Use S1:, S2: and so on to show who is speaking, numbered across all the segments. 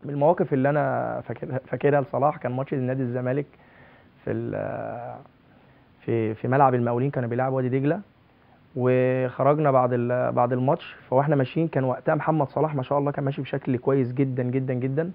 S1: من المواقف اللي انا فاكرها فاكرها لصلاح كان ماتش نادي الزمالك في ال- في في ملعب المقاولين كانوا بيلعبوا وادي دجله وخرجنا بعد ال- بعد الماتش فواحنا ماشيين كان وقتها محمد صلاح ما شاء الله كان ماشي بشكل كويس جدا جدا جدا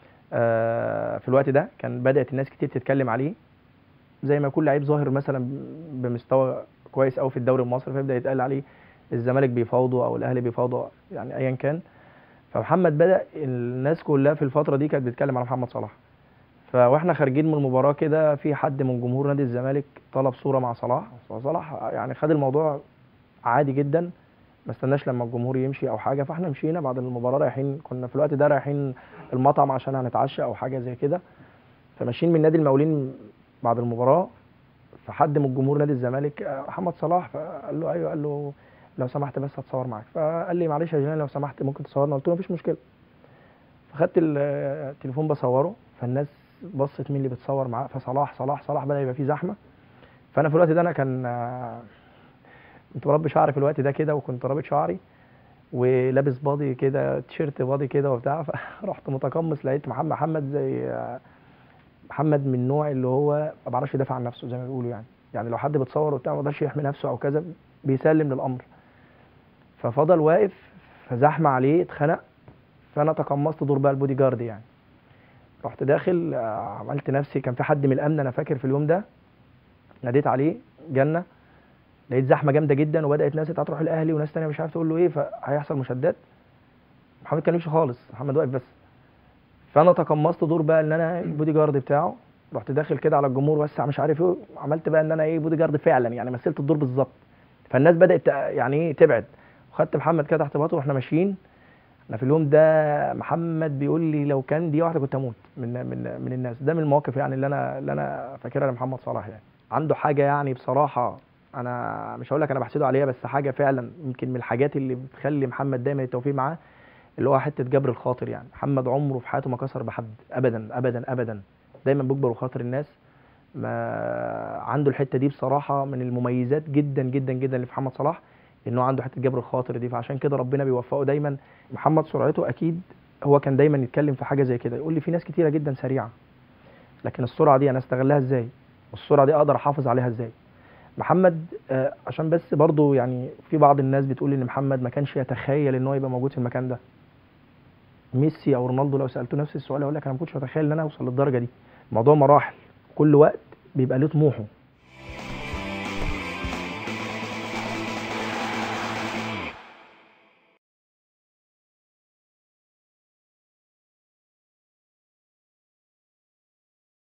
S1: آه، في الوقت ده كان بدات الناس كتير تتكلم عليه زي ما يكون لعيب ظاهر مثلا بمستوى كويس قوي في الدوري المصري فيبدا يتقال عليه الزمالك بيفاوضوا او الاهلي بيفاوضوا يعني ايا كان فمحمد بدا الناس كلها في الفتره دي كانت بتتكلم على محمد صلاح فواحنا خارجين من المباراه كده في حد من جمهور نادي الزمالك طلب صوره مع صلاح فصلاح يعني خد الموضوع عادي جدا ما استناش لما الجمهور يمشي او حاجه فاحنا مشينا بعد المباراه رايحين كنا في الوقت ده رايحين المطعم عشان هنتعشى او حاجه زي كده فماشيين من نادي المقاولين بعد المباراه فحد من جمهور نادي الزمالك آه، محمد صلاح فقال له ايوه قال له لو سمحت بس هتصور معاك فقال لي معلش يا جيران لو سمحت ممكن تصورنا قلت له مفيش مشكله فخدت ال- التليفون بصوره فالناس بصت مين اللي بتصور معاه فصلاح صلاح صلاح بدا يبقى فيه زحمه فانا في الوقت ده انا كان آه، كنت بربي شعري في الوقت ده كده وكنت رابط شعري ولابس باضي كده تيشيرت باضي كده وبتاع فرحت متقمص لقيت محمد محمد زي آه، محمد من النوع اللي هو ما بيعرفش يدافع عن نفسه زي ما بيقولوا يعني يعني لو حد بيتصور وبتاع ما يقدرش يحمي نفسه او كذا بيسلم للامر ففضل واقف فزحمه عليه اتخنق فانا تقمصت دور بقى البودي جارد يعني رحت داخل آه، عملت نفسي كان في حد من الامن انا فاكر في اليوم ده ناديت عليه جنة لقيت زحمه جامده جدا وبدات ناس هتروح الاهلي وناس تانية مش عارف تقول له ايه فهيحصل مشادات محمد كان يمشي خالص محمد واقف بس فانا تقمصت دور بقى ان انا البودي جارد بتاعه رحت داخل كده على الجمهور وسع مش عارف ايه عملت بقى ان انا ايه بودي جارد فعلا يعني مثلت الدور بالظبط فالناس بدات تع- يعني ايه تبعد وخدت محمد كده تحت باطه واحنا ماشيين انا في اليوم ده محمد بيقول لي لو كان دي واحده كنت هموت من من من الناس ده من المواقف يعني اللي انا اللي انا فاكرها لمحمد صلاح يعني عنده حاجه يعني بصراحه انا مش هقول لك انا بحسده عليها بس حاجه فعلا يمكن من الحاجات اللي بتخلي محمد دايما التوفيق معاه اللي هو حته جبر الخاطر يعني محمد عمره في حياته ما كسر بحد ابدا ابدا ابدا دايما بيجبر خاطر الناس ما عنده الحته دي بصراحه من المميزات جدا جدا جدا اللي في محمد صلاح انه عنده حته جبر الخاطر دي فعشان كده ربنا بيوفقه دايما محمد سرعته اكيد هو كان دايما يتكلم في حاجه زي كده يقول لي في ناس كتيره جدا سريعه لكن السرعه دي انا استغلها ازاي والسرعه دي اقدر احافظ عليها ازاي محمد آه، عشان بس برضو يعني في بعض الناس بتقول ان محمد ما كانش يتخيل ان هو يبقى موجود في المكان ده ميسي او رونالدو لو سالته نفس السؤال هيقول لك انا ما كنتش اتخيل ان انا اوصل للدرجه دي الموضوع مراحل كل وقت بيبقى له طموحه